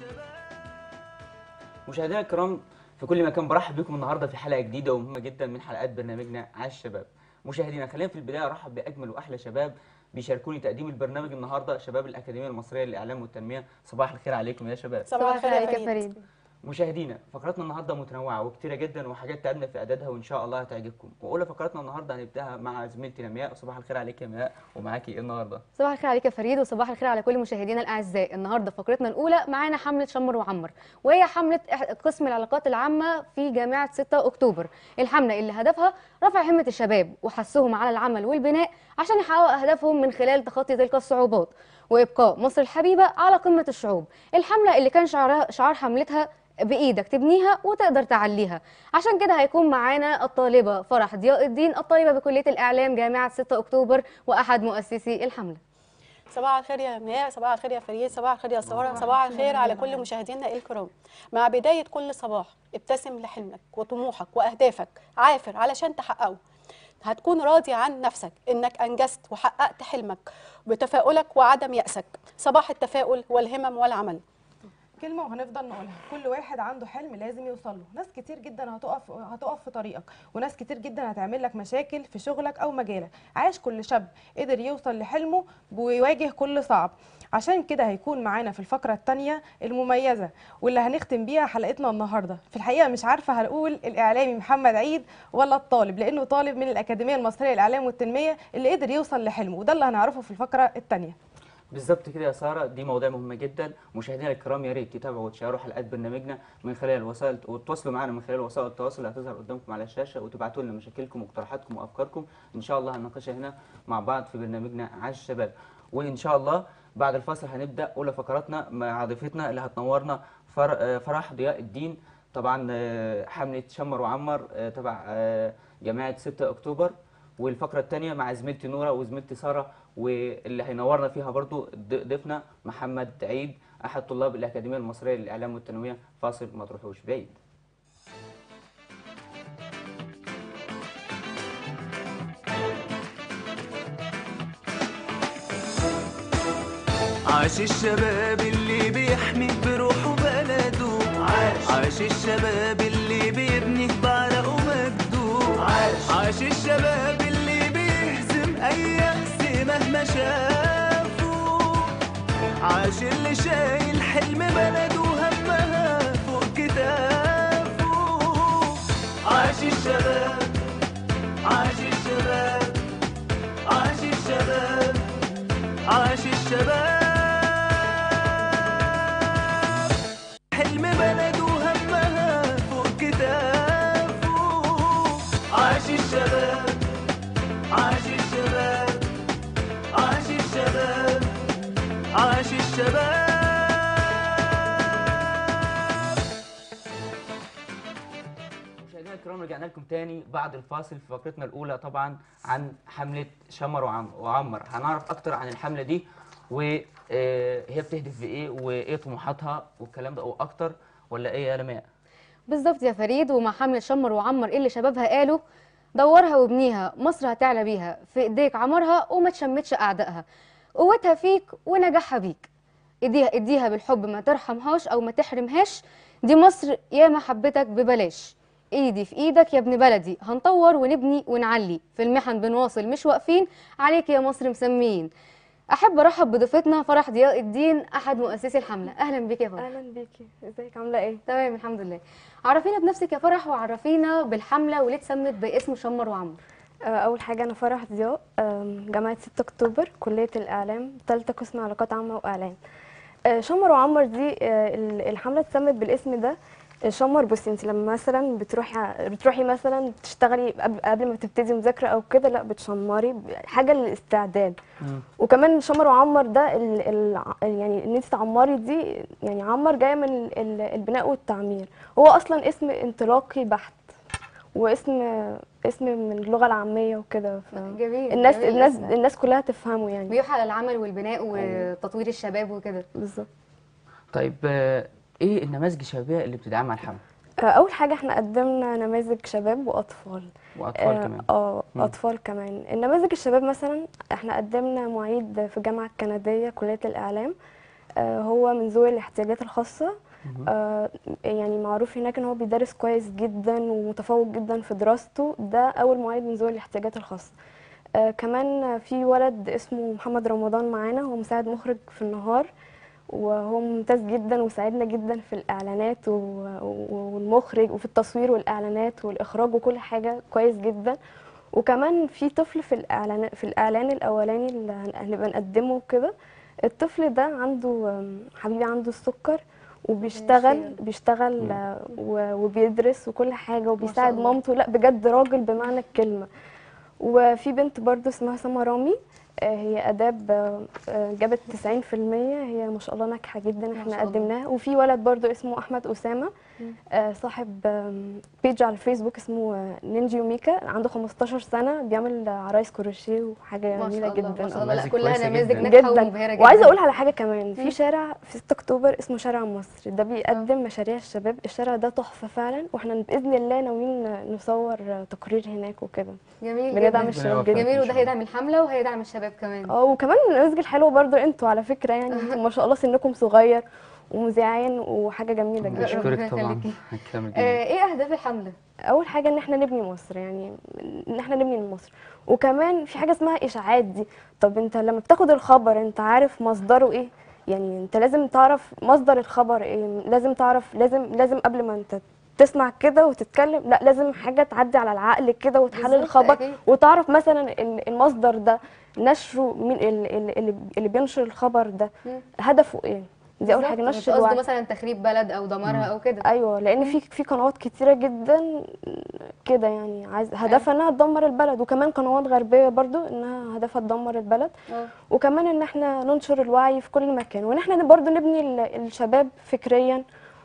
مشاهدينا الكرام في كل مكان برحب بكم النهارده في حلقه جديده ومهمه جدا من حلقات برنامجنا عاش الشباب. مشاهدينا خلينا في البدايه ارحب باجمل واحلى شباب بيشاركوني تقديم البرنامج النهارده شباب الاكاديميه المصريه للاعلام والتنميه صباح الخير عليكم يا شباب. صباح الخير يا عليك يا فريد فريد مشاهدينا فقراتنا النهارده متنوعه وكتيره جدا وحاجات تعبنا في اعدادها وان شاء الله هتعجبكم. واولى فقراتنا النهارده هنبداها مع زميلتي لمياء صباح الخير عليك يا مياء ومعاكي ايه النهارده؟ صباح الخير عليك يا فريد وصباح الخير على كل مشاهدينا الاعزاء النهارده فقرتنا الاولى معانا حمله شمر وعمر وهي حمله إح- قسم العلاقات العامه في جامعه 6 اكتوبر الحمله اللي هدفها رفع همه الشباب وحثهم على العمل والبناء عشان يحققوا اهدافهم من خلال تخطي تلك الصعوبات وابقاء مصر الحبيبه على قمه الشعوب الحمله اللي كان شعارها شعار حملتها بايدك تبنيها وتقدر تعليها عشان كده هيكون معانا الطالبه فرح ضياء الدين الطالبه بكليه الاعلام جامعه 6 اكتوبر واحد مؤسسي الحمله صباح الخير يا مياء صباح الخير يا فريد صباح الخير يا ساره صباح الخير على كل مشاهدينا الكرام مع بدايه كل صباح ابتسم لحلمك وطموحك واهدافك عافر علشان تحققه هتكون راضي عن نفسك انك انجزت وحققت حلمك بتفاؤلك وعدم يأسك صباح التفاؤل والهمم والعمل كلمة وهنفضل نقولها كل واحد عنده حلم لازم يوصل له ناس كتير جدا هتقف هتقف في طريقك وناس كتير جدا هتعمل لك مشاكل في شغلك او مجالك عاش كل شاب قدر يوصل لحلمه ويواجه كل صعب عشان كده هيكون معانا في الفقرة التانية المميزة واللي هنختم بيها حلقتنا النهاردة في الحقيقة مش عارفة هنقول الإعلامي محمد عيد ولا الطالب لأنه طالب من الأكاديمية المصرية للإعلام والتنمية اللي قدر يوصل لحلمه وده اللي هنعرفه في الفقرة التانية بالظبط كده يا ساره دي مواضيع مهمه جدا مشاهدينا الكرام يا ريت تتابعوا وتشاركوا حلقات برنامجنا من خلال وسائل وتواصلوا معنا من خلال وسائل التواصل اللي هتظهر قدامكم على الشاشه وتبعتوا لنا مشاكلكم واقتراحاتكم وافكاركم ان شاء الله هنناقشها هنا مع بعض في برنامجنا عاش الشباب وان شاء الله بعد الفاصل هنبدا اولى فقراتنا مع ضيفتنا اللي هتنورنا فر- آه، فرح ضياء الدين طبعا آه، حمله شمر وعمر آه، تبع آه، جامعه 6 اكتوبر والفقره الثانيه مع زميلتي نوره وزميلتي ساره واللي هينورنا فيها برضو ض- ضيفنا محمد عيد احد طلاب الاكاديميه المصريه للاعلام والتنميه فاصل ما تروحوش بعيد عاش الشباب اللي بيحمي بروحه بلده عاش عاش الشباب اللي بيبني بعرقه مجده عاش عاش الشباب اللي بيهزم اي يأس مهما شافوا عاش اللي شايل حلم بلده همها فوق كتافه عاش الشباب عاش الشباب عاش الشباب عاش الشباب حلم بلده همها فوق كتافه عاش الشباب عاش الشباب عاش الشباب عاش الشباب مشاهدينا الكرام رجعنا لكم تاني بعد الفاصل في فقرتنا الاولى طبعا عن حمله شمر وعم- وعمر هنعرف اكتر عن الحمله دي وهي بتهدف بايه وايه طموحاتها والكلام ده واكتر ولا ايه يا لماء بالظبط يا فريد ومع حمله شمر وعمر اللي شبابها قالوا دورها وابنيها مصر هتعلى بيها في ايديك عمرها وما تشمتش اعدائها قوتها فيك ونجاحها بيك اديها اديها بالحب ما ترحمهاش او ما تحرمهاش دي مصر يا محبتك ببلاش ايدي في ايدك يا ابن بلدي هنطور ونبني ونعلي في المحن بنواصل مش واقفين عليك يا مصر مسمين احب ارحب بضيفتنا فرح ضياء الدين احد مؤسسي الحمله اهلا بك يا فرح اهلا بيكي ازيك عامله ايه تمام الحمد لله عرفينا بنفسك يا فرح وعرفينا بالحمله وليه اتسمت باسم شمر وعمر آه، اول حاجه انا فرح ضياء آم، جامعه 6 اكتوبر كليه الاعلام ثالثه قسم علاقات عامه واعلام آه، شمر وعمر دي آه، ال- الحمله اتسمت بالاسم ده آه، شمر بصي انت لما مثلا بتروحي ع- بتروحي مثلا تشتغلي قبل قبل ما تبتدي مذاكره او كده لا بتشمري ب- حاجه للاستعداد وكمان شمر وعمر ده ال ال يعني ان انت تعمري دي يعني عمر جايه من ال- ال- البناء والتعمير هو اصلا اسم انطلاقي بحت واسم اسم من اللغه العاميه وكده ف... جميل الناس جميل الناس الاسم. الناس كلها تفهمه يعني بيوحى للعمل والبناء وتطوير الشباب وكده بالظبط طيب آه، ايه النماذج الشبابيه اللي بتدعمها الحمله آه، اول حاجه احنا قدمنا نماذج شباب واطفال واطفال آه، كمان اه مم. اطفال كمان النماذج الشباب مثلا احنا قدمنا معيد في الجامعه الكنديه كليه الاعلام آه، هو من ذوي الاحتياجات الخاصة آه، يعني معروف هناك ان هو بيدرس كويس جدا ومتفوق جدا في دراسته ده اول معيد من ذوي الاحتياجات الخاصة آه، كمان في ولد اسمه محمد رمضان معانا هو مساعد مخرج في النهار وهو ممتاز جدا وساعدنا جدا في الاعلانات و- و- والمخرج وفي التصوير والاعلانات والاخراج وكل حاجه كويس جدا وكمان في طفل في الاعلان في الاعلان الاولاني اللي هن- هنبقى نقدمه كده الطفل ده عنده آم، حبيبي عنده السكر وبيشتغل يشفيه. بيشتغل آه، و- وبيدرس وكل حاجه وبيساعد الله. مامته لا بجد راجل بمعنى الكلمه وفي بنت برضو اسمها سما رامي آه، هي اداب آه، آه، جابت 90% هي ما شاء الله ناجحه جدا احنا شاء الله. قدمناها وفي ولد برضو اسمه احمد اسامه آه، صاحب آم، بيج على الفيسبوك اسمه آه، نينجي وميكا عنده 15 سنه بيعمل عرايس كروشيه وحاجه ما جميله شاء الله ما جدا شاء الله لا نماذج كلها كويسة نماذج جداً. ناجحه جدا ومبهره جدا وعايزه اقول على حاجه كمان في شارع في 6 اكتوبر اسمه شارع مصر ده بيقدم مشاريع الشباب الشارع ده تحفه فعلا واحنا باذن الله ناويين نصور تقرير هناك وكده جميل بندعم جدا الشباب يوفقك. جدا جميل إن وده شاء هيدعم الحمله وهيدعم الشباب كمان اه وكمان النماذج الحلوه برضو انتوا على فكره يعني انتوا ما شاء الله سنكم صغير ومذيعين وحاجه جميله جدا ربنا بشكرك طبعا يخليكي. كامل آه، جدا ايه اهداف الحمله اول حاجه ان احنا نبني مصر يعني ان احنا نبني من مصر وكمان في حاجه اسمها اشاعات دي طب انت لما بتاخد الخبر انت عارف مصدره ايه يعني انت لازم تعرف مصدر الخبر ايه لازم تعرف لازم لازم قبل ما انت تسمع كده وتتكلم لا لازم حاجه تعدي على العقل كده وتحلل بالظبط، الخبر أكيد. وتعرف مثلا ال- المصدر ده نشره مين ال- ال- اللي اللي بينشر الخبر ده مم. هدفه ايه دي اول حاجه بالظبط، مش نشر قصده الوعي مثلا تخريب بلد او دمارها او كده ايوه لان في في قنوات كتيره جدا كده يعني عايز هدفها انها تدمر البلد وكمان قنوات غربيه برضو انها هدفها تدمر البلد اه وكمان ان احنا ننشر الوعي في كل مكان وان احنا برضو نبني ال- الشباب فكريا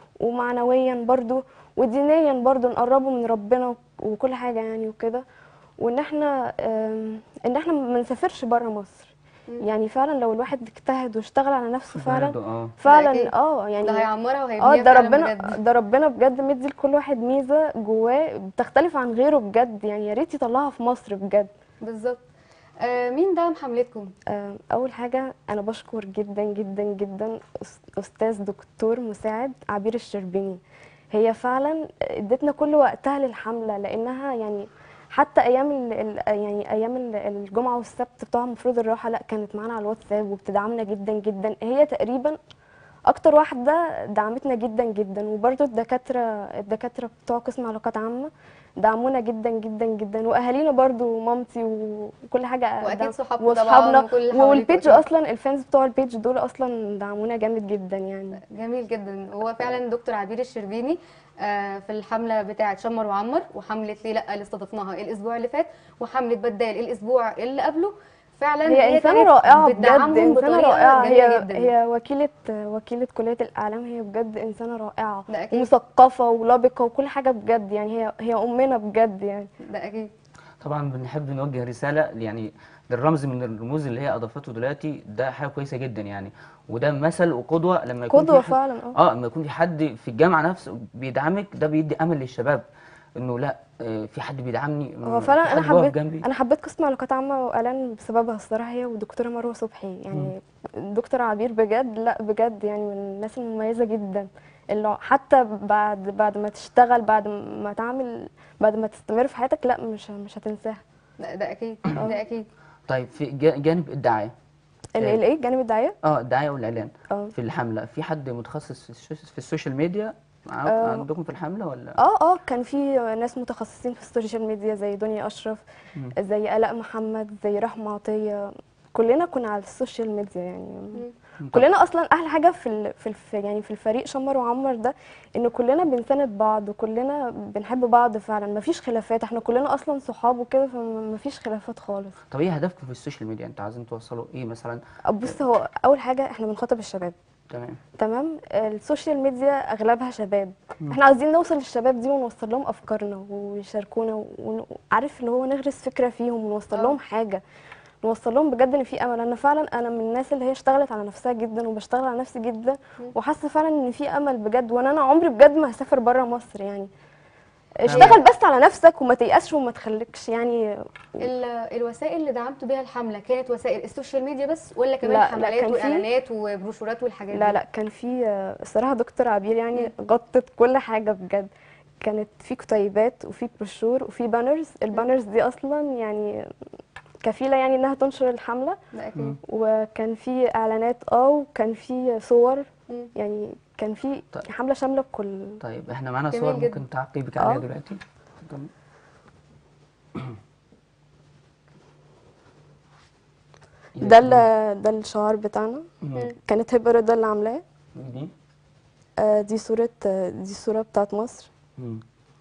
ومعنويا برضو ودينيا برضو نقربه من ربنا وكل حاجه يعني وكده وان احنا آم، ان احنا ما نسافرش بره مصر يعني فعلا لو الواحد اجتهد واشتغل على نفسه فعلا برضه اه أكيد. فعلا اه يعني ده هيعمرها وهيبنيها اه ده فعلاً ربنا بجد. ده ربنا بجد مدي لكل واحد ميزه جواه بتختلف عن غيره بجد يعني يا ريت يطلعها في مصر بجد بالظبط آه مين دعم حملتكم آه، اول حاجه انا بشكر جدا جدا جدا أس- استاذ دكتور مساعد عبير الشربيني هي فعلا ادتنا كل وقتها للحمله لانها يعني حتى ايام ال ال يعني ايام ال- الجمعه والسبت بتوع المفروض الراحه لا كانت معانا على الواتساب وبتدعمنا جدا جدا هي تقريبا اكتر واحده دعمتنا جدا جدا وبرده الدكاتره الدكاتره بتوع قسم علاقات عامه دعمونا جدا جدا جدا واهالينا برضو مامتي وكل حاجه واكيد دعم- صحابكم طبعا واصحابنا وكل اللي حواليكوا والبيج أكيد. اصلا الفانز بتوع البيج دول اصلا دعمونا جامد جدا يعني جميل جدا هو فعلا دكتور عبير الشربيني آه، في الحمله بتاعه شمر وعمر وحمله ليه لا اللي استضفناها الاسبوع اللي فات وحمله بدال الاسبوع اللي قبله فعلا هي انسانه كانت رائعه بجد بتدعمهم انسانه بطريقة رائعه جميلة هي جدا. هي وكيله وكيله كليه الاعلام هي بجد انسانه رائعه ده أكيد. ومثقفه ولبقه وكل حاجه بجد يعني هي هي امنا بجد يعني ده اكيد طبعا بنحب نوجه رساله يعني للرمز من الرموز اللي هي اضافته دلوقتي ده حاجه كويسه جدا يعني وده مثل وقدوه لما يكون قدوه في حد فعلا اه اه لما يكون في حد في الجامعه نفسه بيدعمك ده بيدي امل للشباب انه لا آه، في حد بيدعمني هو في فعلا حد انا واقف حبيت جنبي انا حبيت قسم علاقات عامه واعلان بسببها الصراحه هي والدكتوره مروه صبحي يعني الدكتور عبير بجد لا بجد يعني من الناس المميزه جدا اللي حتى بعد بعد ما تشتغل بعد ما تعمل بعد ما تستمر في حياتك لا مش مش هتنساها ده, ده اكيد ده اكيد طيب في جا- جانب الدعايه ال- آه. الايه جانب الدعايه اه الدعايه والاعلان اه في الحمله في حد متخصص في السوش- في السوشيال ميديا معاك- آه. عندكم في الحمله ولا اه اه كان في ناس متخصصين في السوشيال ميديا زي دنيا اشرف زي الاء محمد زي رحمه عطيه كلنا كنا على السوشيال ميديا يعني كلنا اصلا احلى حاجه في ال... في الف... يعني في الفريق شمر وعمر ده ان كلنا بنساند بعض وكلنا بنحب بعض فعلا مفيش خلافات احنا كلنا اصلا صحاب وكده فمفيش خلافات خالص طب ايه هدفكم في السوشيال ميديا انتوا عايزين توصلوا ايه مثلا بص هو اول حاجه احنا بنخاطب الشباب تمام تمام السوشيال ميديا اغلبها شباب احنا عايزين نوصل للشباب دي ونوصل لهم افكارنا ويشاركونا وعارف اللي هو نغرس فكره فيهم ونوصل آه. لهم حاجه نوصل لهم بجد ان في امل انا فعلا انا من الناس اللي هي اشتغلت على نفسها جدا وبشتغل على نفسي جدا وحاسه فعلا ان في امل بجد وانا انا عمري بجد ما هسافر بره مصر يعني اشتغل بس على نفسك وما تيأسش وما تخليكش يعني ال- الوسائل اللي دعمتوا بيها الحمله كانت وسائل السوشيال ميديا بس ولا كمان لا، لا، حملات كان في- واعلانات وبروشورات والحاجات لا دي لا كان في آه، الصراحه دكتور عبير يعني غطت كل حاجه بجد كانت في كتيبات وفي بروشور وفي بانرز البانرز دي اصلا يعني كفيله يعني انها تنشر الحمله ده اكيد وكان في اعلانات اه وكان في صور مم. يعني كان في طيب. حمله شامله بكل طيب احنا معانا جميل صور جدا. ممكن تعقيبك عليها آه. دلوقتي اتفضلي. ده ال- ده الشعار بتاعنا مم. كانت هبه رضا اللي عاملاه دي آه، دي صوره آه، دي الصوره بتاعت مصر مم.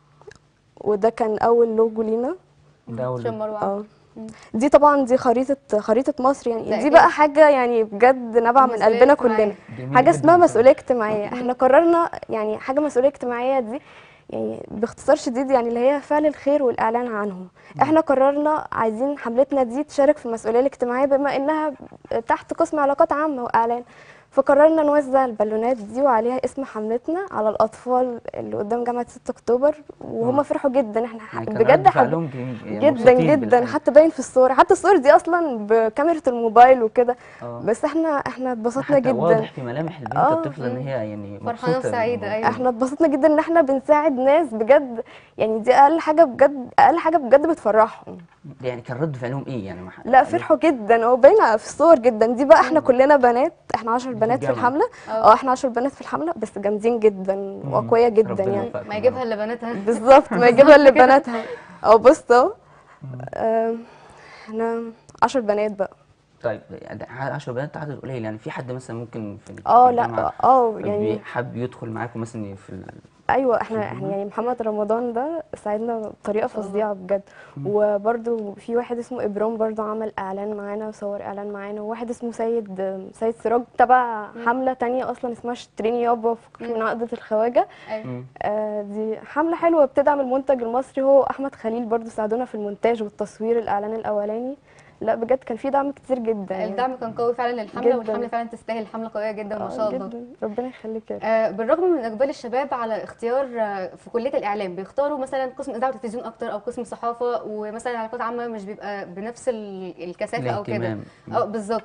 وده كان اول لوجو لينا ده أول عشان مروه اه دي طبعا دي خريطه خريطه مصر ده يعني دي أكيد. بقى حاجه يعني بجد نابعه من مسؤولية قلبنا اجتماعية. كلنا جميل حاجه جداً اسمها بصراحة. مسؤوليه اجتماعيه احنا قررنا يعني حاجه مسؤوليه اجتماعيه دي يعني باختصار شديد يعني اللي هي فعل الخير والاعلان عنه احنا قررنا عايزين حملتنا دي تشارك في المسؤوليه الاجتماعيه بما انها تحت قسم علاقات عامه واعلان فقررنا نوزع البالونات دي وعليها اسم حملتنا على الاطفال اللي قدام جامعه 6 اكتوبر وهم آه. فرحوا جدا احنا ح- يعني كان بجد رد حب فعلهم جميل يعني جدا مبسوطين جدا بالحاجة. حتى باين في الصور حتى الصور دي اصلا بكاميرا الموبايل وكده آه. بس احنا احنا اتبسطنا حتى جدا واضح في ملامح البنت آه. الطفله ان هي يعني فرحانة مبسوطة وسعيدة، بالموضوع. أيوة. احنا اتبسطنا جدا ان احنا بنساعد ناس بجد يعني دي اقل حاجه بجد اقل حاجه بجد بتفرحهم يعني كان رد فعلهم ايه يعني ما- لا فرحوا جدا هو باينه في الصور جدا دي بقى احنا كلنا بنات احنا 10 بنات في الجامعة. الحمله اه احنا 10 بنات في الحمله بس جامدين جدا واقوياء جدا ربنا يعني يوفقكم ما يا يجيبها رب. الا بناتها بالظبط ما يجيبها لبناتها او بص اهو آم، احنا 10 بنات بقى طيب يعني 10 بنات عدد قليل يعني في حد مثلا ممكن في اه في لا الجامعة اه يعني حب يدخل معاكم مثلا في ال... ايوه احنا احنا يعني محمد رمضان ده ساعدنا بطريقه فظيعه بجد وبرده في واحد اسمه ابرام برده عمل اعلان معانا وصور اعلان معانا وواحد اسمه سيد سيد سراج تبع حمله تانية اصلا اسمها اشتريني يابا فكك من عقده الخواجه أيوة. مم. آه دي حمله حلوه بتدعم المنتج المصري هو احمد خليل برده ساعدونا في المونتاج والتصوير الاعلان الاولاني لا بجد كان في دعم كتير جدا يعني. الدعم كان قوي فعلا للحمله جداً. والحمله فعلا تستاهل حمله قويه جدا ما آه، شاء الله جدا ربنا يخليك يا رب. آه، بالرغم من اقبال الشباب على اختيار آه، في كليه الاعلام بيختاروا مثلا قسم اذاعه وتلفزيون اكتر او قسم صحافه ومثلا علاقات عامه مش بيبقى بنفس ال- الكثافه او كده الاهتمام. اه بالظبط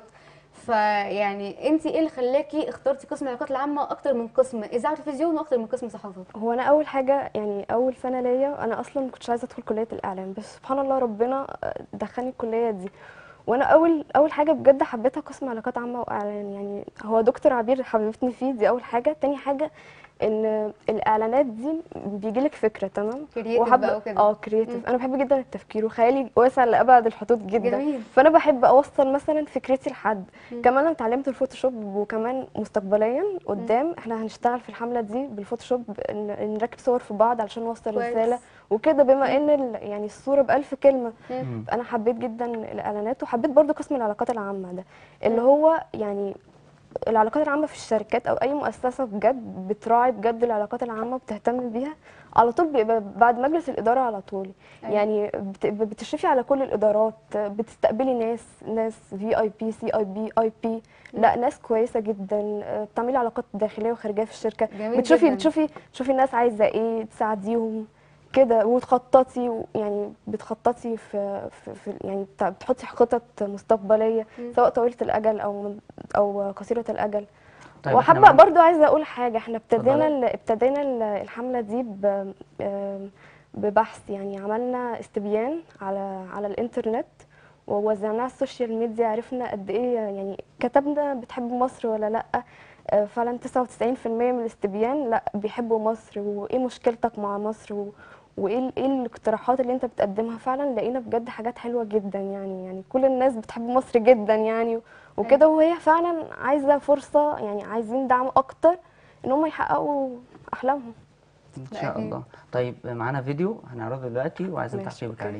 فيعني انت ايه اللي خلاكي اخترتي قسم العلاقات العامه اكتر من قسم اذاعه وتلفزيون واكتر من قسم صحافه هو انا اول حاجه يعني اول سنه ليا انا اصلا ما كنتش عايزه ادخل كليه الاعلام بس سبحان الله ربنا دخلني الكليه دي وانا اول اول حاجه بجد حبيتها قسم علاقات عامه واعلان يعني هو دكتور عبير حببتني فيه دي اول حاجه تاني حاجه ان الاعلانات دي بيجيلك فكره تمام Creative وحابة- بقى وكده. اه كرييتيف انا بحب جدا التفكير وخيالي واسع لابعد الحدود جدا جميل. فانا بحب اوصل مثلا فكرتي لحد كمان انا اتعلمت الفوتوشوب وكمان مستقبليا قدام احنا هنشتغل في الحمله دي بالفوتوشوب ن- نركب صور في بعض علشان نوصل كويس. رساله وكده بما ان ال- يعني الصوره بألف كلمه مم. انا حبيت جدا الاعلانات وحبيت برضو قسم العلاقات العامه ده اللي هو يعني العلاقات العامه في الشركات او اي مؤسسه بجد بتراعي بجد العلاقات العامه وبتهتم بيها على طول بيبقى بعد مجلس الاداره على طول أيوة. يعني بت- بتشرفي على كل الادارات بتستقبلي ناس ناس في اي بي سي اي بي اي بي لا ناس كويسه جدا بتعملي علاقات داخليه وخارجيه في الشركه جميل بتشوفي جداً. بتشوفي تشوفي الناس عايزه ايه تساعديهم كده وتخططي و- يعني بتخططي في, في, في يعني بتع- بتحطي خطط مستقبليه سواء طويله الاجل او من- او قصيره الاجل طيب وحابه إحنا معانا- برضو عايزه اقول حاجه احنا ابتدينا اتفضلي. ال- ابتدينا ال- الحمله دي ب آم، ببحث يعني عملنا استبيان على على الانترنت ووزعناه على السوشيال ميديا عرفنا قد ايه يعني كتبنا بتحبوا مصر ولا لا آه، فعلا 99% من الاستبيان لا بيحبوا مصر وايه مشكلتك مع مصر و وايه ال- ايه الاقتراحات اللي انت بتقدمها فعلا لقينا بجد حاجات حلوه جدا يعني يعني كل الناس بتحب مصر جدا يعني وكده وهي فعلا عايزه فرصه يعني عايزين دعم اكتر ان هم يحققوا احلامهم ان شاء أكيد. الله طيب معانا فيديو هنعرضه دلوقتي وعايزين ماشي، تعقيبك أوكي. عليه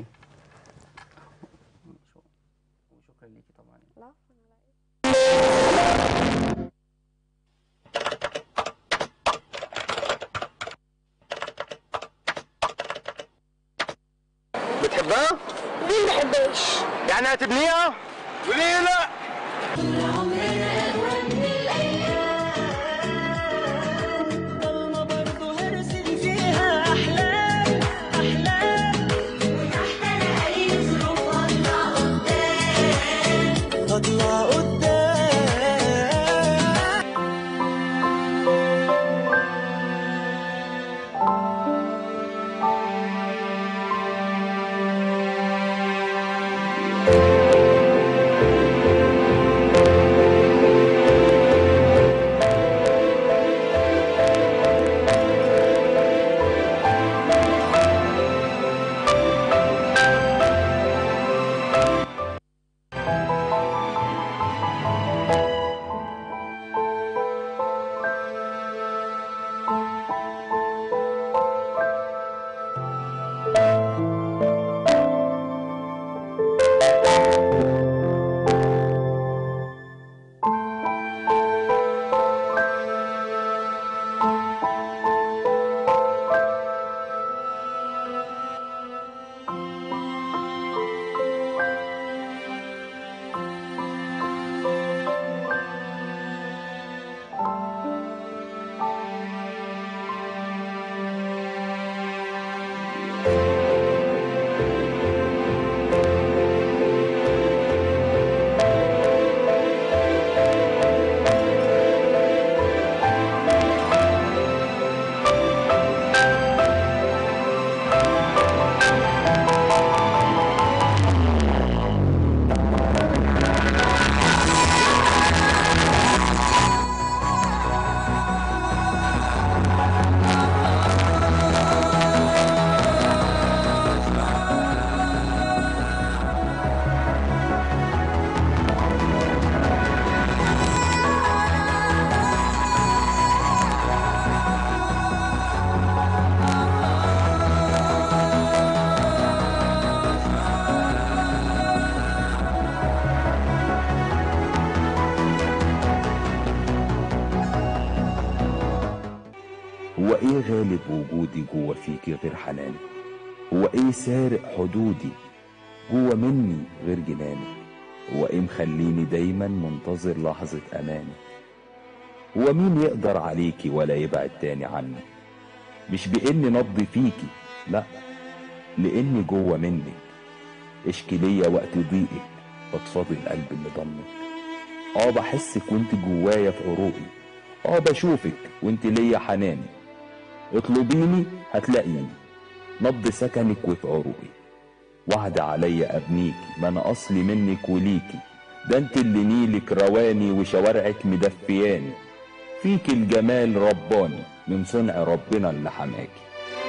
شكرا ليكي طبعا بتحبها؟ ليه ما بحبهاش يعني هتبنيها؟ وليه لا؟ ضلمة برضه هرسم فيها أحلام هو ايه غالب وجودي جوه فيكي غير حنانك هو ايه سارق حدودي جوه مني غير جنانك هو ايه مخليني دايما منتظر لحظة امانك هو مين يقدر عليكي ولا يبعد تاني عنك مش باني نبضي فيكي لا لاني جوه منك اشكي ليا وقت ضيقك بتفاضي القلب اللي ضمك اه بحسك وانت جوايا في عروقي اه بشوفك وانت ليا حناني اطلبيني هتلاقيني نبض سكنك وفي عروقي وعد عليا ابنيكي ما انا اصلي منك وليكي ده انت اللي نيلك رواني وشوارعك مدفياني فيك الجمال رباني من صنع ربنا اللي حماكي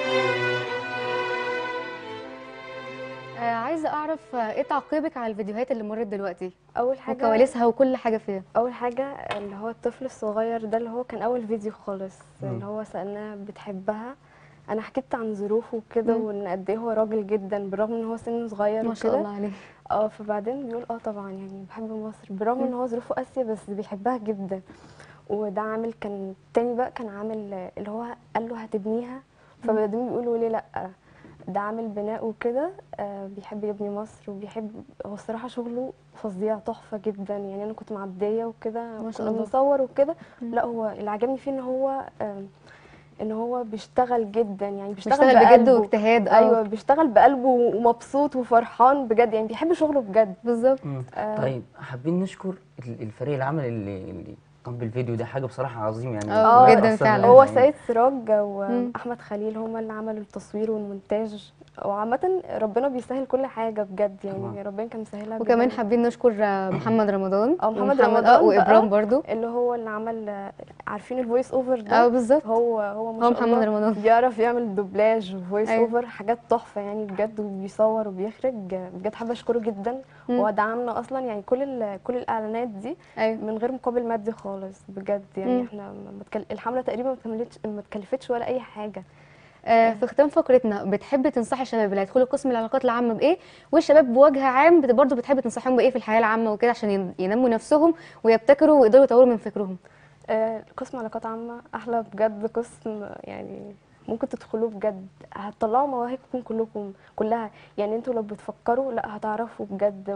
آه عايزه اعرف آه، ايه تعقيبك على الفيديوهات اللي مرت دلوقتي اول حاجه وكواليسها وكل حاجه فيها اول حاجه اللي هو الطفل الصغير ده اللي هو كان اول فيديو خالص اللي هو سالناه بتحبها انا حكيت عن ظروفه وكده مم. وان قد ايه هو راجل جدا بالرغم ان هو سنه صغير ما شاء وكده الله عليه اه فبعدين بيقول اه طبعا يعني بحب مصر بالرغم ان هو ظروفه قاسيه بس بيحبها جدا وده عامل كان تاني بقى كان عامل آه، اللي هو قال له هتبنيها فبعدين بيقولوا ليه لا ده عامل بناء وكده آه، بيحب يبني مصر وبيحب هو الصراحه شغله فظيع تحفه جدا يعني انا كنت مع بدايه وكده ما شاء كنا الله. بنصور وكده لا هو اللي عجبني فيه ان هو آم، ان هو بيشتغل جدا يعني بيشتغل, بيشتغل بجد بقلبه. واجتهاد اه ايوه بيشتغل بقلبه ومبسوط وفرحان بجد يعني بيحب شغله بجد بالظبط مم. آه. طيب حابين نشكر ال- الفريق العمل اللي اللي قام بالفيديو ده حاجه بصراحه عظيم يعني آه، بجد جداً أصلاً فعلاً. هو يعني سيد سراج مم. واحمد خليل هما اللي عملوا التصوير والمونتاج وعامة ربنا بيسهل كل حاجة بجد يعني طبعاً. ربنا كان مسهلها وكمان بجد. حابين نشكر آه، محمد رمضان اه محمد ومحمد- رمضان اه وابرام بقى برضو اللي هو اللي عمل آه، عارفين الفويس اوفر اه ده بالظبط هو هو ما هو شاء محمد الله رمضان بيعرف يعمل دوبلاج وفويس أيوة. اوفر حاجات تحفة يعني بجد وبيصور وبيخرج بجد حابة اشكره جدا مم. هو دعمنا اصلا يعني كل ال- كل الاعلانات دي ايوه من غير مقابل مادي خالص بجد يعني مم. احنا ما تكل... الحمله تقريبا ما اتكلفتش ما اتكلفتش ولا اي حاجه آه، في ختام فقرتنا بتحبي تنصحي الشباب اللي هيدخلوا قسم العلاقات العامه بايه والشباب بوجه عام بت- برضه بتحبي تنصحيهم بايه في الحياه العامه وكده عشان ين- ينموا نفسهم ويبتكروا ويقدروا يطوروا من فكرهم آه، قسم علاقات عامه احلى بجد قسم يعني ممكن تدخلوه بجد هتطلعوا مواهبكم كلكم كلها يعني انتوا لو بتفكروا لا هتعرفوا بجد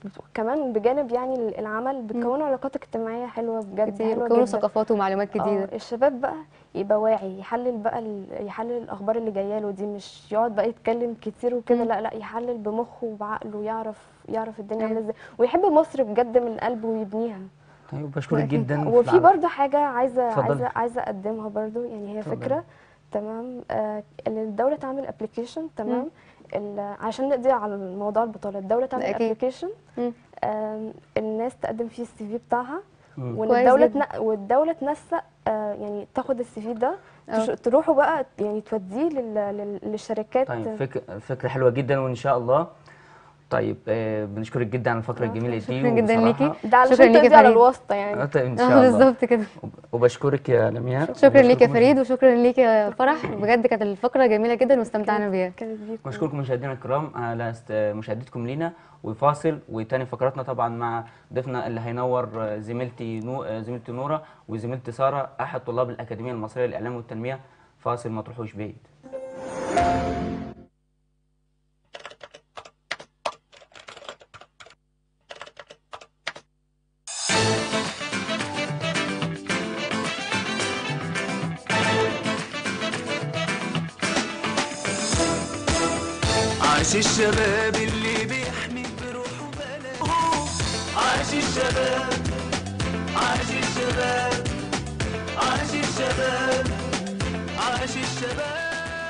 وكمان بجانب يعني العمل بتكونوا علاقات اجتماعيه حلوه بجد كتير حلوه وكونوا جدا ثقافات ومعلومات آه، جديده الشباب بقى يبقى واعي يحلل بقى ال- يحلل الاخبار اللي جايه له دي مش يقعد بقى يتكلم كتير وكده مم. لا لا يحلل بمخه وبعقله يعرف يعرف الدنيا عامله أيوة. ازاي ويحب مصر بجد من قلبه ويبنيها طيب بشكرك أكيد. جدا وفي على- برضو حاجه عايزه اتفضلي. عايزه عايزه اقدمها برضو يعني هي اتفضلي. فكره تمام آه ان الدوله تعمل ابلكيشن تمام ال- عشان نقضي على موضوع البطاله الدوله تعمل أكيد. ابلكيشن مم. الناس تقدم فيه السي في بتاعها مم. كويس والدوله جدا. تن... والدوله تنسق آه يعني تاخد السي في ده اه. تش... تروحوا بقى يعني توديه لل... لل... للشركات طيب فكرة فكرة حلوة جدا وإن شاء الله طيب آه بنشكرك جدا على الفقرة آه، الجميلة دي شكرا جدا وبصراحة- ليكي ده علشان شكرا ليكي تقضي يا على فريد. الواسطه آه، يعني طيب إن اه شاء الله بالظبط كده وبشكرك يا لمياء شكرا ليك يا وبشكركم- فريد وشكرا ليك يا فرح بجد كانت الفقره جميله جدا واستمتعنا بيها كانت بيكم بشكركم مشاهدينا الكرام على است- مشاهدتكم لينا وفاصل وتاني فقراتنا طبعا مع ضيفنا اللي هينور آه، زميلتي نو آه، زميلتي نوره وزميلتي ساره احد طلاب الاكاديميه المصريه للاعلام والتنميه فاصل ما تروحوش بعيد عاش الشباب اللي بيحمي بروحه بلده عاش الشباب عاش الشباب عاش الشباب عاش الشباب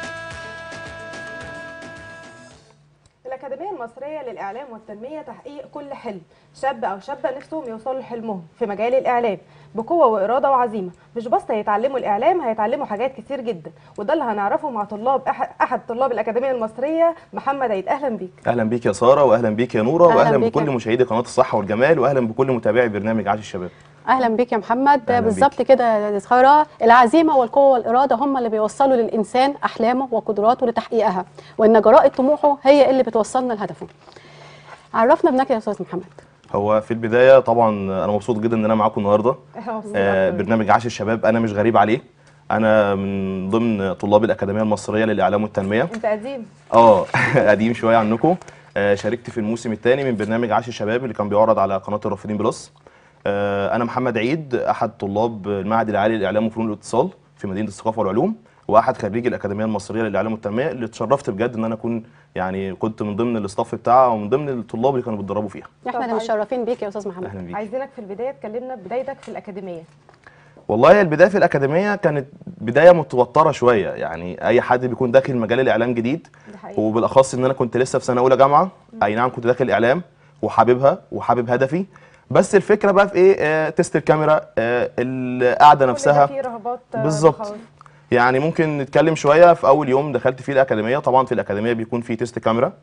الأكاديمية المصرية للإعلام والتنمية تحقيق كل حلم شاب أو شابة نفسهم يوصلوا لحلمهم في مجال الإعلام بقوة وإرادة وعزيمة مش بس هيتعلموا الإعلام هيتعلموا حاجات كتير جدا وده اللي هنعرفه مع طلاب أحد, أحد طلاب الأكاديمية المصرية محمد عيد أهلا بيك اهلا بيك يا ساره واهلا بيك يا نوره أهلاً واهلا بيك بكل يا- مشاهدي قناه الصحه والجمال واهلا بكل متابعي برنامج عاش الشباب اهلا بيك يا محمد أهلاً بالظبط كده يا ساره العزيمه والقوه والاراده هم اللي بيوصلوا للانسان احلامه وقدراته لتحقيقها وان جراءه طموحه هي اللي بتوصلنا لهدفه عرفنا بنك يا استاذ محمد هو في البدايه طبعا انا مبسوط جدا ان انا معاكم النهارده إحنا مبسوطين آه أكتر. برنامج عاش الشباب انا مش غريب عليه انا من ضمن طلاب الاكاديميه المصريه للاعلام والتنميه انت قديم اه قديم شويه عنكم آه، شاركت في الموسم الثاني من برنامج عاش الشباب اللي كان بيعرض على قناه الرافدين بلس آه، انا محمد عيد احد طلاب المعهد العالي للاعلام وفنون الاتصال في مدينه الثقافه والعلوم واحد خريج الاكاديميه المصريه للاعلام والتنميه اللي اتشرفت بجد ان انا اكون يعني كنت من ضمن الاستاف بتاعها ومن ضمن الطلاب اللي كانوا بيتدربوا فيها احنا اللي متشرفين بيك يا استاذ محمد اهلا بيك عايزينك في البدايه تكلمنا بدايتك في الاكاديميه والله البدايه في الاكاديميه كانت بدايه متوتره شويه يعني اي حد بيكون داخل مجال الاعلام جديد ده حقيقي وبالاخص ان انا كنت لسه في سنه اولى جامعه اي نعم كنت داخل اعلام وحاببها وحابب هدفي بس الفكره بقى في ايه آه تيست الكاميرا آه القعده كل نفسها ده فيه رهبات آه، بالظبط. مخاوف. يعني ممكن نتكلم شويه في اول يوم دخلت فيه الاكاديميه طبعا في الاكاديميه بيكون في تيست كاميرا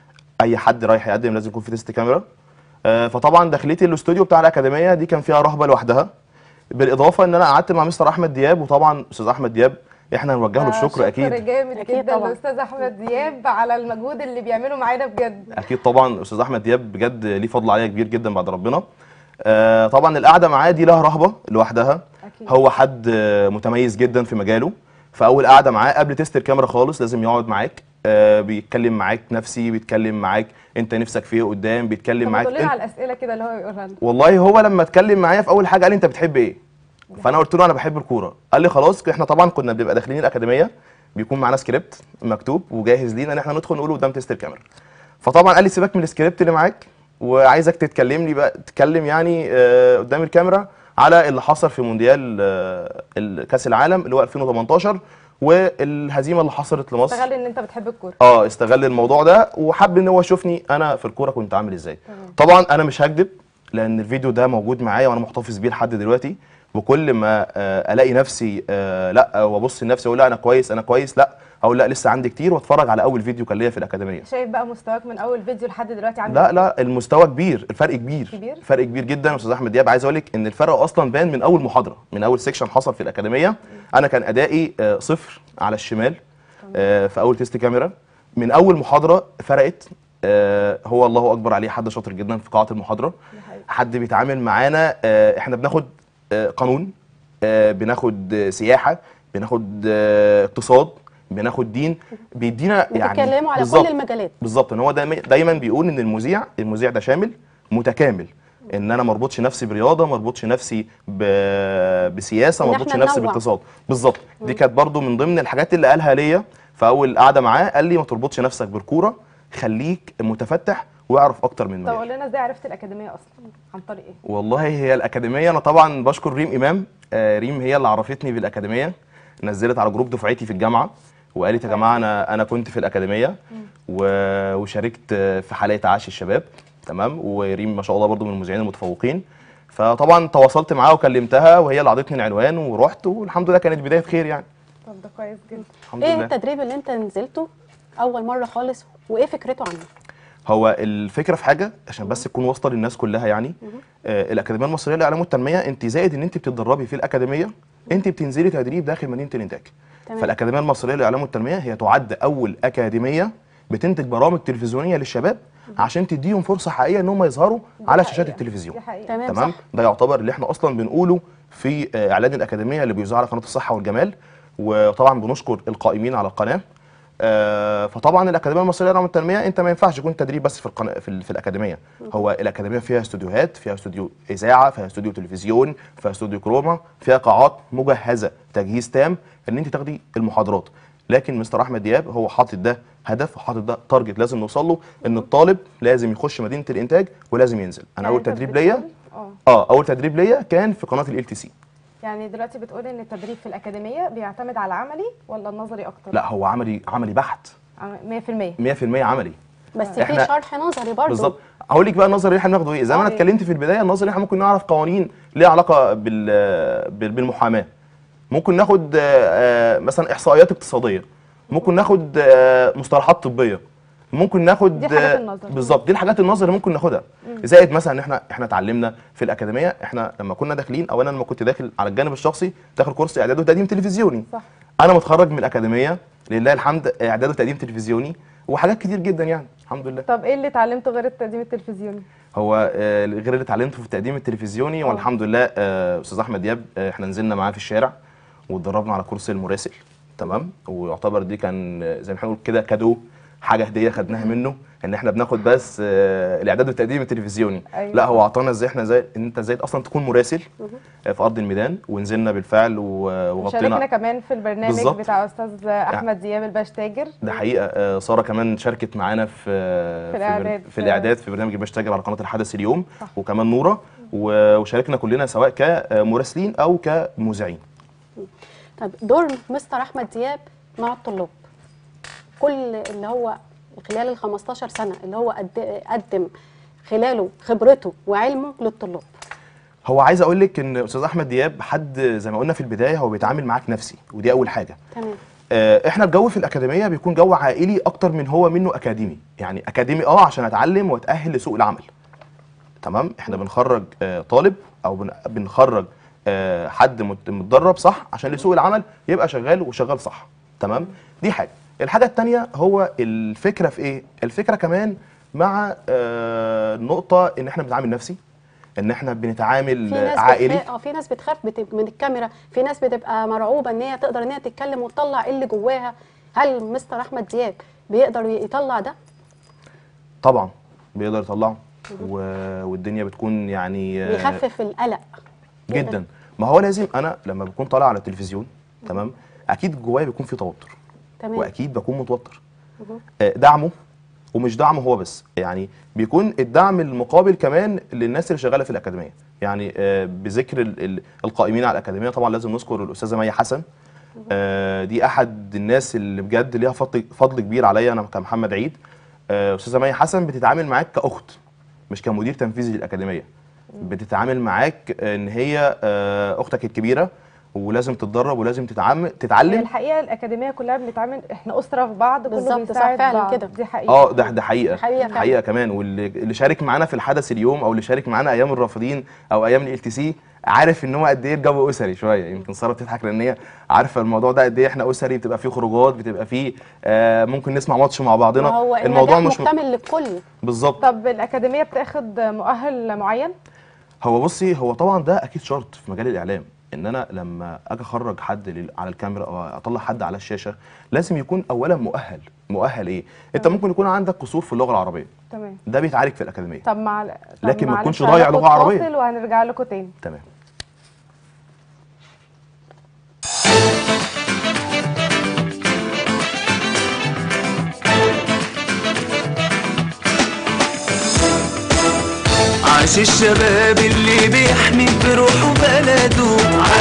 اي حد رايح يقدم لازم يكون في تيست كاميرا آه، فطبعا دخلتي الاستوديو بتاع الاكاديميه دي كان فيها رهبه لوحدها بالاضافه ان انا قعدت مع مستر احمد دياب وطبعا استاذ احمد دياب احنا هنوجه له آه، الشكر شكر اكيد جامد أكيد جدا طبعا. للاستاذ احمد دياب على المجهود اللي بيعمله معانا بجد اكيد طبعا استاذ احمد دياب بجد ليه فضل عليا كبير جدا بعد ربنا آه، طبعا القعده معاه دي لها رهبه لوحدها اكيد هو حد آه، متميز جدا في مجاله فاول قعده معاه قبل تيست الكاميرا خالص لازم يقعد معاك آه، بيتكلم معاك نفسي بيتكلم معاك انت نفسك في ايه قدام بيتكلم طب ما معاك تقول لنا انت على الاسئله كده اللي هو بيقولها لنا والله هو لما اتكلم معايا في اول حاجه قال لي انت بتحب ايه فانا قلت له انا بحب الكوره قال لي خلاص احنا طبعا كنا بنبقى داخلين الاكاديميه بيكون معانا سكريبت مكتوب وجاهز لينا ان احنا ندخل نقوله قدام تيست الكاميرا فطبعا قال لي سيبك من السكريبت اللي معاك وعايزك تتكلم لي بقى تتكلم يعني آه، قدام الكاميرا على اللي حصل في مونديال آه، ال- كاس العالم اللي هو 2018 والهزيمه اللي حصلت لمصر استغل ان انت بتحب الكوره اه استغل الموضوع ده وحب ان هو يشوفني انا في الكوره كنت عامل ازاي طبعا انا مش هكدب لان الفيديو ده موجود معايا وانا محتفظ بيه لحد دلوقتي وكل ما آه، الاقي نفسي آه، لا وابص لنفسي اقول لا انا كويس انا كويس لا اقول لا لسه عندي كتير واتفرج على اول فيديو كان ليا في الاكاديميه شايف بقى مستواك من اول فيديو لحد دلوقتي عامل لا إزاي؟ لا المستوى كبير الفرق كبير كبير؟ فرق كبير جدا استاذ احمد دياب عايز اقول لك ان الفرق اصلا بان من اول محاضره من اول سيكشن حصل في الاكاديميه انا كان ادائي آه، صفر على الشمال آه، في اول تيست كاميرا من اول محاضره فرقت آه، هو الله اكبر عليه حد شاطر جدا في قاعه المحاضره حد بيتعامل معانا آه، احنا بناخد آه، قانون آه، بناخد آه، سياحه بناخد آه، اقتصاد بناخد دين بيدينا يعني بتتكلموا على بالظبط. كل المجالات بالظبط ان هو دايما دايما بيقول ان المذيع المذيع ده شامل متكامل ان انا ما اربطش نفسي برياضه ما اربطش نفسي ب... بسياسه ما إن اربطش إحنا نفسي ننوع. باقتصاد بالظبط دي كانت برضو من ضمن الحاجات اللي قالها ليا في اول قعده معاه قال لي ما تربطش نفسك بالكوره خليك متفتح واعرف اكتر من طب قول مجال لنا ازاي عرفت الاكاديميه اصلا عن طريق ايه والله هي الاكاديميه انا طبعا بشكر ريم امام آه ريم هي اللي عرفتني بالاكاديميه نزلت على جروب دفعتي في الجامعه وقالت يا جماعه انا انا كنت في الاكاديميه و- وشاركت آه، في حلقه عاش الشباب تمام وريم ما شاء الله برضو من المذيعين المتفوقين فطبعا تواصلت معاها وكلمتها وهي اللي عطتني العنوان ورحت والحمد لله كانت بدايه خير يعني طب ده كويس جدا الحمد ايه لله التدريب اللي انت نزلته اول مره خالص وايه فكرته عنه هو الفكره في حاجه عشان بس تكون واصله للناس كلها يعني آه الاكاديميه المصريه للاعلام والتنميه انت زائد ان انت بتتدربي في الاكاديميه انت بتنزلي تدريب داخل مدينه الانتاج تمام. فالاكاديميه المصريه للاعلام والتنميه هي تعد اول اكاديميه بتنتج برامج تلفزيونيه للشباب عشان تديهم فرصه حقيقيه ان هم يظهروا على شاشات حقيقة. التلفزيون دي حقيقه تمام تمام صح ده يعتبر اللي احنا اصلا بنقوله في آه، اعلان الاكاديميه اللي بيذاع على قناه الصحه والجمال وطبعا بنشكر القائمين على القناه آه، فطبعا الاكاديميه المصريه للعلوم والتنميه انت ما ينفعش يكون تدريب بس في القناه في, ال- في الاكاديميه هو الاكاديميه فيها استوديوهات فيها استوديو اذاعه فيها استوديو تلفزيون فيها استوديو كروما فيها قاعات مجهزه تجهيز تام ان انت تاخدي المحاضرات لكن مستر احمد دياب هو حاطط ده هدف وحاطط ده تارجت لازم نوصل له ان الطالب لازم يخش مدينه الانتاج ولازم ينزل انا يعني اول أنت تدريب ليا بتقول- اه اه اول تدريب ليا كان في قناه ال تي سي يعني دلوقتي بتقول ان التدريب في الاكاديميه بيعتمد على عملي ولا النظري اكتر لا هو عملي عملي بحت عم- 100% 100% عملي بس في إحنا- شرح نظري برضه بالظبط هقول لك بقى النظري اللي احنا بناخده ايه زي ما انا آه. اتكلمت في البدايه النظري احنا ممكن نعرف قوانين ليها علاقه بال بال- بالمحاماه ممكن ناخد آه، آه، مثلا احصائيات اقتصاديه ممكن ناخد آه، مصطلحات طبيه ممكن ناخد دي الحاجات آه، النظري. بالظبط دي الحاجات النظري اللي ممكن ناخدها زائد مثلا ان احنا احنا اتعلمنا في الاكاديميه احنا لما كنا داخلين او انا لما كنت داخل على الجانب الشخصي داخل كورس اعداد وتقديم تلفزيوني صح انا متخرج من الاكاديميه لله الحمد اعداد وتقديم تلفزيوني وحاجات كتير جدا يعني الحمد لله طب ايه اللي اتعلمته غير التقديم التلفزيوني هو آه، غير اللي اتعلمته في التقديم التلفزيوني والحمد لله آه، استاذ احمد دياب آه، احنا نزلنا معاه في الشارع واتدربنا على كورس المراسل تمام ويعتبر دي كان آه، زي ما احنا بنقول كده كادو حاجه هديه خدناها منه ان احنا بناخد بس آه، الاعداد والتقديم التلفزيوني أيوة. لا هو اعطانا ازاي احنا ازاي ان انت ازاي اصلا تكون مراسل آه، في ارض الميدان ونزلنا بالفعل و- وشاركنا وغطينا كمان في البرنامج بالظبط. بتاع استاذ احمد دياب الباش تاجر ده حقيقه آه، ساره كمان شاركت معانا في في, الإعداد. في الاعداد في برنامج الباش تاجر على قناه الحدث اليوم وكمان نوره و- وشاركنا كلنا سواء كمراسلين او كمذيعين طب دور مستر احمد دياب مع الطلاب كل اللي هو خلال ال 15 سنه اللي هو قد- قدم خلاله خبرته وعلمه للطلاب هو عايز اقول لك ان استاذ احمد دياب حد زي ما قلنا في البدايه هو بيتعامل معاك نفسي ودي اول حاجه تمام آه، احنا الجو في الاكاديميه بيكون جو عائلي اكتر من هو منه اكاديمي يعني اكاديمي اه عشان اتعلم واتاهل لسوق العمل تمام احنا بنخرج آه، طالب او بن- بنخرج آه، حد مت- متدرب صح عشان لسوق العمل يبقى شغال وشغال صح تمام دي حاجه الحاجه الثانيه هو الفكره في ايه الفكره كمان مع آه، نقطه ان احنا بنتعامل نفسي ان احنا بنتعامل في ناس عائلي بتخاف اه في ناس بتخاف بت- من الكاميرا في ناس بتبقى مرعوبه ان هي تقدر ان هي تتكلم وتطلع ايه اللي جواها هل مستر احمد دياب بيقدر يطلع ده طبعا بيقدر يطلعه و- والدنيا بتكون يعني آه، بيخفف القلق جدا ما هو لازم انا لما بكون طالع على التلفزيون تمام اكيد جوايا بيكون في توتر تمام واكيد بكون متوتر مهم. آه، دعمه ومش دعمه هو بس يعني بيكون الدعم المقابل كمان للناس اللي شغاله في الاكاديميه يعني آه، بذكر ال- ال- القائمين على الاكاديميه طبعا لازم نذكر الاستاذه مي حسن آه، دي احد الناس اللي بجد ليها فضل فضل كبير عليا انا كمحمد عيد آه، استاذه مي حسن بتتعامل معاك كاخت مش كمدير تنفيذي للاكاديميه بتتعامل معاك ان هي آه، اختك الكبيره ولازم تتدرب ولازم تتعامل هي تتعلم الحقيقه الاكاديميه كلها بنتعامل احنا اسره في بعض كله بالظبط، صح، بيساعد فعلا بعض. كده. دي حقيقه اه ده ده حقيقه حقيقة فعلا. حقيقه كمان واللي اللي شارك معانا في الحدث اليوم او اللي شارك معانا ايام الرافضين او ايام ال تي سي عارف ان هو قد ايه الجو اسري شويه يمكن ساره بتضحك لان هي عارفه الموضوع ده قد ايه احنا اسري بتبقى فيه خروجات بتبقى فيه آه ممكن نسمع ماتش مع بعضنا ما هو الموضوع النجاح مش م- محتمل للكل بالظبط طب الاكاديميه بتاخد مؤهل معين هو بصي هو طبعا ده اكيد شرط في مجال الاعلام ان انا لما اجي اخرج حد لل- على الكاميرا او اطلع حد على الشاشه لازم يكون اولا مؤهل مؤهل ايه انت ممكن يكون عندك قصور في اللغه العربيه تمام ده بيتعالج في الاكاديميه طب مع طب لكن ما معلش تكونش ضايع هناخد لغة عربية. فاصل وهنرجع لكم تاني تمام عاش الشباب اللي بيحمي بروحه بلده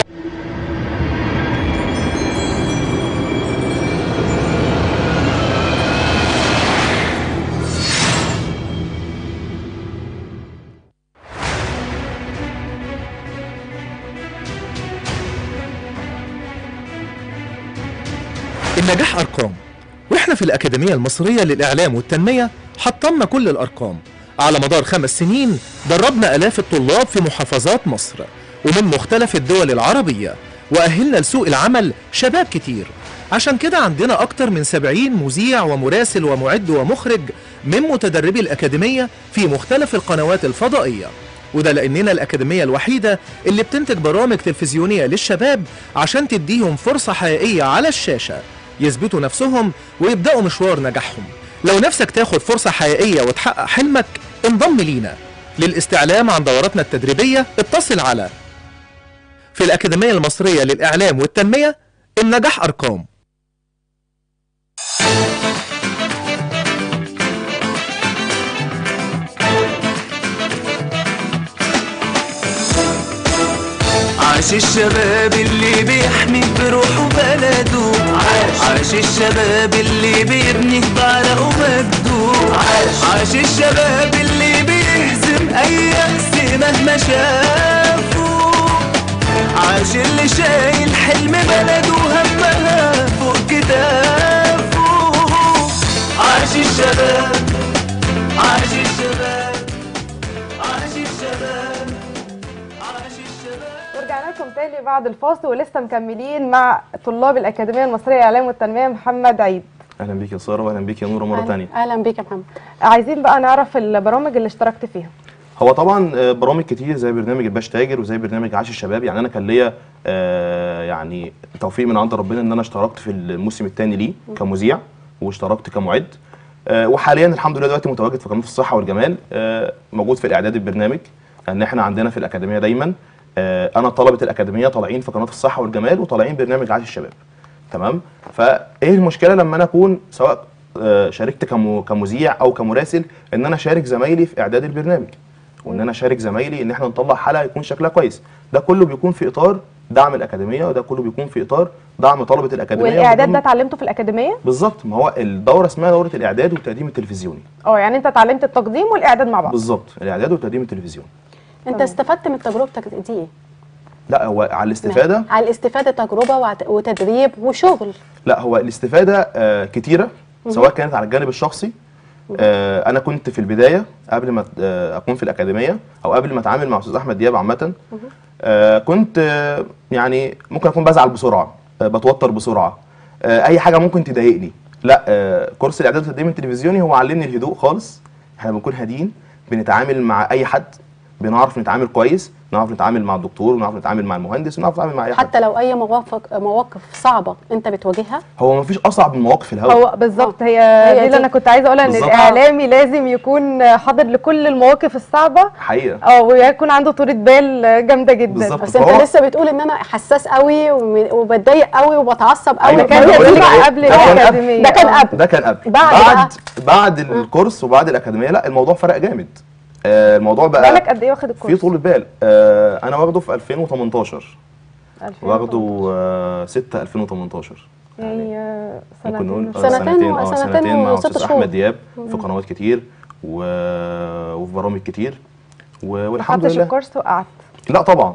النجاح أرقام وإحنا في الأكاديمية المصرية للإعلام والتنمية حطمنا كل الأرقام على مدار خمس سنين دربنا آلاف الطلاب في محافظات مصر ومن مختلف الدول العربية وأهلنا لسوق العمل شباب كتير عشان كده عندنا أكتر من 70 مذيع ومراسل ومعد ومخرج من متدربي الأكاديمية في مختلف القنوات الفضائية وده لأننا الأكاديمية الوحيدة اللي بتنتج برامج تلفزيونية للشباب عشان تديهم فرصة حقيقية على الشاشة يثبتوا نفسهم ويبدأوا مشوار نجاحهم لو نفسك تاخد فرصة حقيقية وتحقق حلمك انضم لينا للاستعلام عن دوراتنا التدريبية اتصل على في الأكاديمية المصرية للإعلام والتنمية النجاح أرقام عاش الشباب اللي بيحمي بروحه بلده عاش عاش الشباب اللي بيبني بعرقه مجده عاش عاش الشباب اللي بيهزم اي يأس مهما شافوا عاش اللي شايل حلم بلده همها فوق كتافه عاش الشباب عاش الشباب عاش الشباب عاش الشباب ورجعنا لكم تاني بعد الفاصل ولسه مكملين مع طلاب الاكاديميه المصريه للاعلام والتنميه محمد عيد اهلا بيك يا ساره واهلا بيك يا نوره مره أهلا- ثانيه اهلا بيك يا محمد عايزين بقى نعرف البرامج اللي اشتركت فيها هو طبعا آه، برامج كتير زي برنامج الباش تاجر وزي برنامج عاش الشباب يعني انا كان ليا آه، يعني توفيق من عند ربنا ان انا اشتركت في الموسم الثاني ليه كمذيع واشتركت كمعد آه، وحاليا الحمد لله دلوقتي متواجد في قناه الصحه والجمال آه، موجود في الاعداد البرنامج لان احنا عندنا في الاكاديميه دايما آه، انا طلبه الاكاديميه طالعين في قناه الصحه والجمال وطالعين برنامج عاش الشباب تمام فايه المشكله لما انا اكون سواء آه، شاركت كم- كمذيع او كمراسل ان انا اشارك زمايلي في اعداد البرنامج وان انا اشارك زمايلي ان احنا نطلع حلقه يكون شكلها كويس ده كله بيكون في اطار دعم الاكاديميه وده كله بيكون في اطار دعم طلبه الاكاديميه والاعداد وضمن- ده اتعلمته في الاكاديميه بالظبط ما هو الدوره اسمها دوره الاعداد والتقديم التلفزيوني اه يعني انت اتعلمت التقديم والاعداد مع بعض بالظبط الاعداد والتقديم التلفزيوني انت استفدت من تجربتك دي ايه؟ لا هو على الاستفاده على الاستفاده تجربه وعت- وتدريب وشغل لا هو الاستفاده آه كتيره سواء كانت على الجانب الشخصي آه انا كنت في البدايه قبل ما آه اكون في الاكاديميه او قبل ما اتعامل مع استاذ احمد دياب عامه آه كنت آه يعني ممكن اكون بزعل بسرعه آه بتوتر بسرعه آه اي حاجه ممكن تضايقني لا آه كورس الاعداد والتقديم التلفزيوني هو علمني الهدوء خالص احنا بنكون هاديين بنتعامل مع اي حد بنعرف نتعامل كويس نعرف نتعامل مع الدكتور ونعرف نتعامل مع المهندس ونعرف نتعامل مع اي حد حتى لو اي مواقف مواقف صعبه انت بتواجهها هو مفيش اصعب من مواقف الهواء هو بالظبط هي, هي دي دي. اللي انا كنت عايزه اقولها ان بالظبط. الاعلامي لازم يكون حاضر لكل المواقف الصعبه حقيقه اه ويكون عنده طولة بال جامده جدا بالظبط. بس انت فهو- لسه بتقول ان انا حساس قوي وم- وبتضايق قوي وبتعصب قوي أيوة، كان ما أنا بقول لك بيطلع إيه، قبل ده كان الأكاديمية. ده كان آه. قبل ده كان قبل بعد بعد بعد الكورس وبعد الاكاديميه لا الموضوع فرق جامد آه الموضوع بقالك بقى قد ايه واخد في الكورس؟ طول بال آه انا واخده في 2018 واخده 2018. آه 6 2018 يعني آه، ممكن نقول سنتين آه، سنتين و- اه سنتين سنتين مع وست استاذ شهور. احمد دياب في قنوات كتير و... وفي برامج كتير و... ما والحمد خدتش لله الكورس وقعدت لا طبعا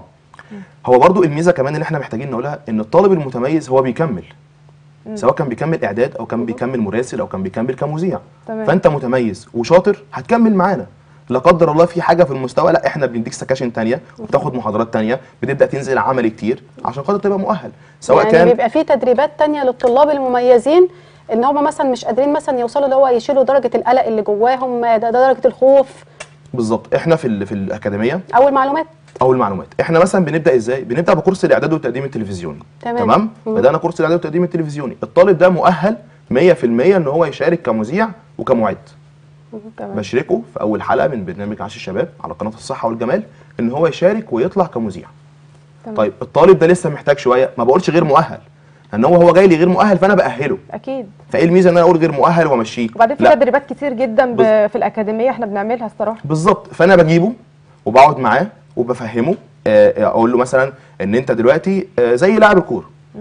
هو برضو الميزه كمان اللي احنا محتاجين نقولها ان الطالب المتميز هو بيكمل سواء كان بيكمل اعداد او كان بيكمل مراسل او كان بيكمل كمذيع تمام. فانت متميز وشاطر هتكمل معانا لا قدر الله في حاجه في المستوى لا احنا بنديك سكاشن تانية وبتاخد محاضرات تانية بتبدا تنزل عملي كتير عشان خاطر تبقى مؤهل سواء يعني كان بيبقى في تدريبات تانية للطلاب المميزين ان هم مثلا مش قادرين مثلا يوصلوا اللي هو يشيلوا درجه القلق اللي جواهم ده ده درجه الخوف بالظبط احنا في ال- في الاكاديميه او المعلومات او المعلومات احنا مثلا بنبدا ازاي بنبدا بكورس الاعداد والتقديم التلفزيوني تمام. تمام مم. بدانا كورس الاعداد والتقديم التلفزيوني الطالب ده مؤهل 100% ان هو يشارك كمذيع وكمعد تمام. بشركه في اول حلقه من برنامج عاش الشباب على قناه الصحه والجمال ان هو يشارك ويطلع كمذيع تمام. طيب الطالب ده لسه محتاج شويه ما بقولش غير مؤهل ان هو هو جاي لي غير مؤهل فانا باهله اكيد فايه الميزه ان انا اقول غير مؤهل وامشيه وبعدين في لا. تدريبات كتير جدا ب... بز- في الاكاديميه احنا بنعملها الصراحه بالظبط فانا بجيبه وبقعد معاه وبفهمه آه، اقول له مثلا ان انت دلوقتي آه، زي لاعب الكوره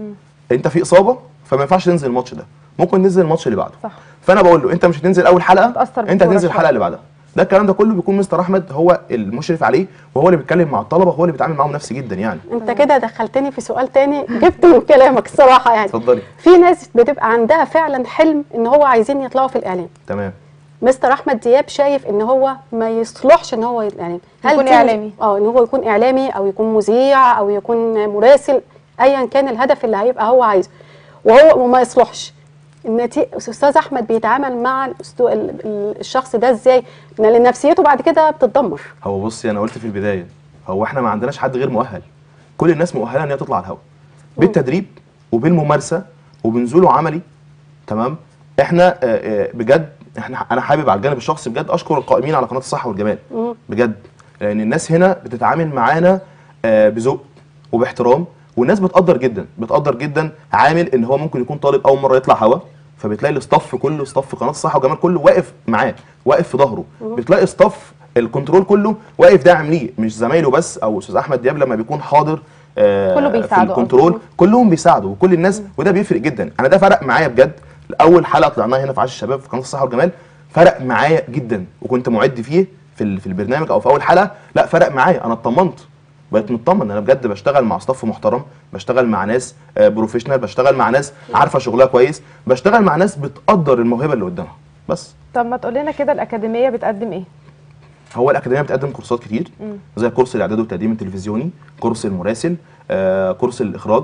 انت في اصابه فما ينفعش تنزل الماتش ده ممكن ننزل الماتش اللي بعده صح. فانا بقول له انت مش هتنزل اول حلقه هتأثر انت بالكورة هتنزل شوية. الحلقه اللي بعدها ده الكلام ده كله بيكون مستر احمد هو المشرف عليه وهو اللي بيتكلم مع الطلبه هو اللي بيتعامل معاهم نفسي جدا يعني انت كده دخلتني في سؤال تاني جبت من كلامك الصراحه يعني اتفضلي في ناس بتبقى عندها فعلا حلم ان هو عايزين يطلعوا في الاعلام تمام مستر احمد دياب شايف ان هو ما يصلحش ان هو يعني يكون دي- إعلامي. اه ان هو يكون اعلامي او يكون مذيع او يكون مراسل ايا كان الهدف اللي هيبقى هو عايزه وهو وما يصلحش النتيجة استاذ احمد بيتعامل مع الأستو- ال- ال- الشخص ده ازاي لان نفسيته بعد كده بتتدمر هو بصي انا قلت في البدايه هو احنا ما عندناش حد غير مؤهل كل الناس مؤهله ان هي تطلع على الهواء بالتدريب وبالممارسه وبنزوله عملي تمام احنا آه، آه، بجد احنا انا حابب على الجانب الشخصي بجد اشكر القائمين على قناه الصحه والجمال بجد لان الناس هنا بتتعامل معانا آه، بذوق وباحترام والناس بتقدر جدا بتقدر جدا عامل ان هو ممكن يكون طالب اول مره يطلع هوا فبتلاقي الاستاف كله استاف قناه الصحه والجمال كله واقف معاه واقف في ظهره بتلاقي استاف الكنترول كله واقف داعم ليه مش زمايله بس او استاذ احمد دياب لما بيكون حاضر آه، كله في بيساعده الكنترول كلهم بيساعدوا وكل الناس وده بيفرق جدا انا ده فرق معايا بجد اول حلقه طلعناها هنا في عاش الشباب في قناه الصحه والجمال فرق معايا جدا وكنت معد فيه في ال- في البرنامج او في اول حلقه لا فرق معايا انا اطمنت بقيت مطمن انا بجد بشتغل مع ستاف محترم بشتغل مع ناس آه، بروفيشنال بشتغل مع ناس عارفه شغلها كويس بشتغل مع ناس بتقدر الموهبه اللي قدامها بس طب ما تقول لنا كده الاكاديميه بتقدم ايه هو الاكاديميه بتقدم كورسات كتير زي كورس الاعداد والتقديم التلفزيوني كورس المراسل آه، كورس الاخراج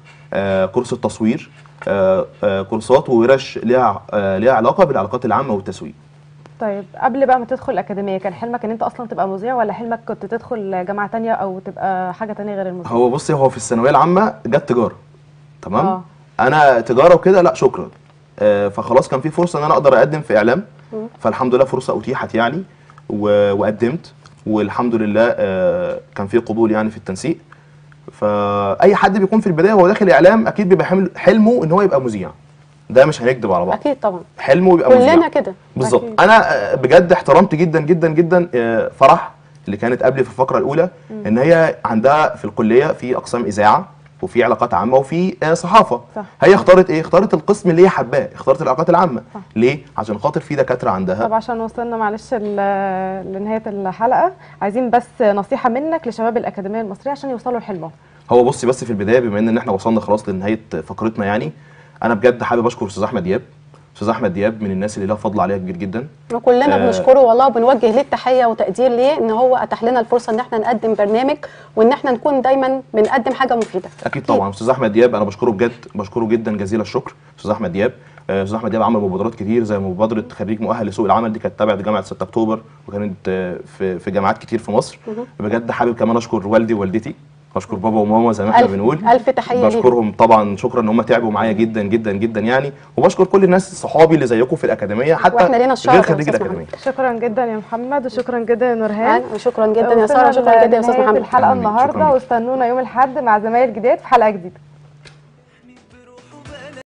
آه، كورس التصوير آه، آه، كورسات وورش ليها آه، ليها علاقه بالعلاقات العامه والتسويق طيب قبل بقى ما تدخل الاكاديميه كان حلمك ان انت اصلا تبقى مذيع ولا حلمك كنت تدخل جامعه تانية او تبقى حاجه تانية غير المذيع هو بصي هو في الثانويه العامه جت تجاره تمام آه. انا تجاره وكده لا شكرا آه فخلاص كان في فرصه ان انا اقدر اقدم في اعلام مم. فالحمد لله فرصه اتيحت يعني و- وقدمت والحمد لله آه كان في قبول يعني في التنسيق فاي حد بيكون في البدايه وهو داخل اعلام اكيد بيبقى حلم- حلمه ان هو يبقى مذيع ده مش هنكذب على بعض اكيد طبعا حلمه يبقى مذيع كلنا كده بالظبط أكيد. انا آه، بجد احترمت جدا جدا جدا آه، فرح اللي كانت قبلي في الفقره الاولى مم. ان هي عندها في الكليه في اقسام اذاعه وفي علاقات عامه وفي آه، صحافه صح. هي اختارت ايه اختارت القسم اللي هي حباه اختارت العلاقات العامه ليه عشان خاطر في دكاتره عندها طب عشان وصلنا معلش ل- لنهايه الحلقه عايزين بس نصيحه منك لشباب الاكاديميه المصريه عشان يوصلوا لحلمهم هو بصي بس في البدايه بما ان احنا وصلنا خلاص لنهايه فقرتنا يعني انا بجد حابب اشكر استاذ احمد دياب استاذ احمد دياب من الناس اللي لها فضل عليها كبير جدا وكلنا آه، بنشكره والله وبنوجه ليه التحيه وتقدير ليه ان هو اتاح لنا الفرصه ان احنا نقدم برنامج وان احنا نكون دايما بنقدم حاجه مفيده اكيد طبعا استاذ احمد دياب انا بشكره بجد بشكره جدا جزيل الشكر استاذ احمد دياب آه، استاذ احمد دياب عمل مبادرات كتير زي مبادره خريج مؤهل لسوق العمل دي كانت تابعه جامعه 6 اكتوبر وكانت آه، في في جامعات كتير في مصر مهم. بجد حابب كمان اشكر والدي ووالدتي اشكر بابا وماما زي ما احنا ألف- بنقول ألف تحية ليهم. بشكرهم طبعا شكرا ان هم تعبوا معايا جدا جدا جدا يعني وبشكر كل الناس صحابي اللي زيكم في الاكاديميه حتى وإحنا لينا الشرف غير يا خريج أستاذ الاكاديميه شكرا جدا يا محمد وشكرا جدا يا نورهان وشكرا جدا يا ساره شكرا جدا يا استاذ لنهاية محمد الحلقه النهارده واستنونا يوم الاحد مع زمايل جداد في حلقه جديده